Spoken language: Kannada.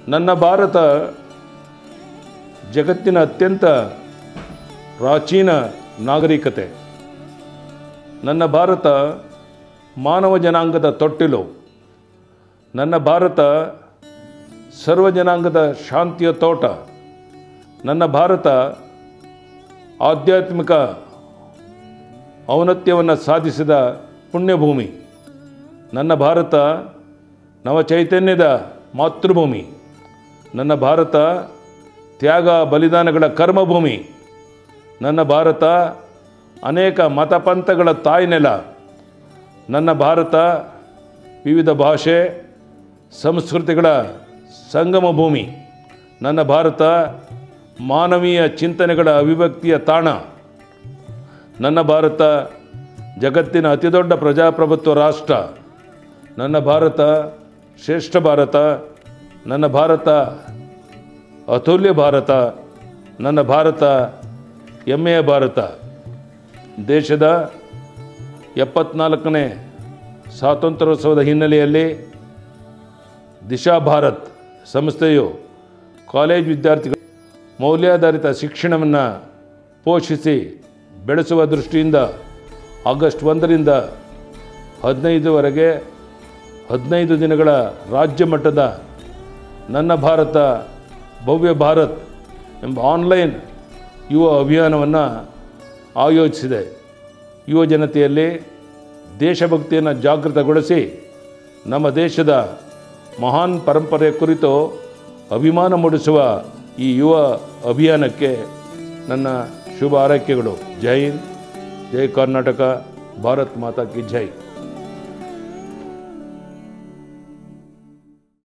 ನನ್ನ ಭಾರತ ಜಗತ್ತಿನ ಅತ್ಯಂತ ಪ್ರಾಚೀನ ನಾಗರಿಕತೆ ನನ್ನ ಭಾರತ ಮಾನವ ಜನಾಂಗದ ತೊಟ್ಟಿಲು ನನ್ನ ಭಾರತ ಸರ್ವ ಜನಾಂಗದ ಶಾಂತಿಯ ತೋಟ ನನ್ನ ಭಾರತ ಆಧ್ಯಾತ್ಮಿಕ ಔನ್ನತ್ಯವನ್ನು ಸಾಧಿಸಿದ ಪುಣ್ಯಭೂಮಿ ನನ್ನ ಭಾರತ ನವಚೈತನ್ಯದ ಮಾತೃಭೂಮಿ ನನ್ನ ಭಾರತ ತ್ಯಾಗ ಬಲಿದಾನಗಳ ಕರ್ಮಭೂಮಿ ನನ್ನ ಭಾರತ ಅನೇಕ ಮತಪಂಥಗಳ ತಾಯ್ನೆಲ ನನ್ನ ಭಾರತ ವಿವಿಧ ಭಾಷೆ ಸಂಸ್ಕೃತಿಗಳ ಸಂಗಮ ಭೂಮಿ ನನ್ನ ಭಾರತ ಮಾನವೀಯ ಚಿಂತನೆಗಳ ಅಭಿವ್ಯಕ್ತಿಯ ತಾಣ ನನ್ನ ಭಾರತ ಜಗತ್ತಿನ ಅತಿದೊಡ್ಡ ಪ್ರಜಾಪ್ರಭುತ್ವ ರಾಷ್ಟ್ರ ನನ್ನ ಭಾರತ ಶ್ರೇಷ್ಠ ಭಾರತ ನನ್ನ ಭಾರತ ಅತುಲ್ಯ ಭಾರತ ನನ್ನ ಭಾರತ ಹೆಮ್ಮೆಯ ಭಾರತ ದೇಶದ ಎಪ್ಪತ್ನಾಲ್ಕನೇ ಸ್ವಾತಂತ್ರ್ಯೋತ್ಸವದ ಹಿನ್ನೆಲೆಯಲ್ಲಿ ದಿಶಾ ಭಾರತ್ ಸಂಸ್ಥೆಯು ಕಾಲೇಜ್ ವಿದ್ಯಾರ್ಥಿಗಳು ಮೌಲ್ಯಾಧಾರಿತ ಶಿಕ್ಷಣವನ್ನು ಪೋಷಿಸಿ ಬೆಳೆಸುವ ದೃಷ್ಟಿಯಿಂದ ಆಗಸ್ಟ್ ಒಂದರಿಂದ ಹದಿನೈದುವರೆಗೆ ಹದಿನೈದು ದಿನಗಳ ರಾಜ್ಯ ಮಟ್ಟದ ನನ್ನ ಭಾರತ ಭವ್ಯ ಭಾರತ್ ಎಂಬ ಆನ್ಲೈನ್ ಯುವ ಅಭಿಯಾನವನ್ನು ಆಯೋಜಿಸಿದೆ ಯುವ ಜನತೆಯಲ್ಲಿ ದೇಶಭಕ್ತಿಯನ್ನು ಜಾಗೃತಗೊಳಿಸಿ ನಮ್ಮ ದೇಶದ ಮಹಾನ್ ಪರಂಪರೆಯ ಕುರಿತು ಅಭಿಮಾನ ಮೂಡಿಸುವ ಈ ಯುವ ಅಭಿಯಾನಕ್ಕೆ ನನ್ನ ಶುಭ ಹಾರೈಕೆಗಳು ಜೈ ಹಿಂದ್ ಜೈ ಕರ್ನಾಟಕ ಭಾರತ್ ಮಾತಾ ಕಿ ಜೈ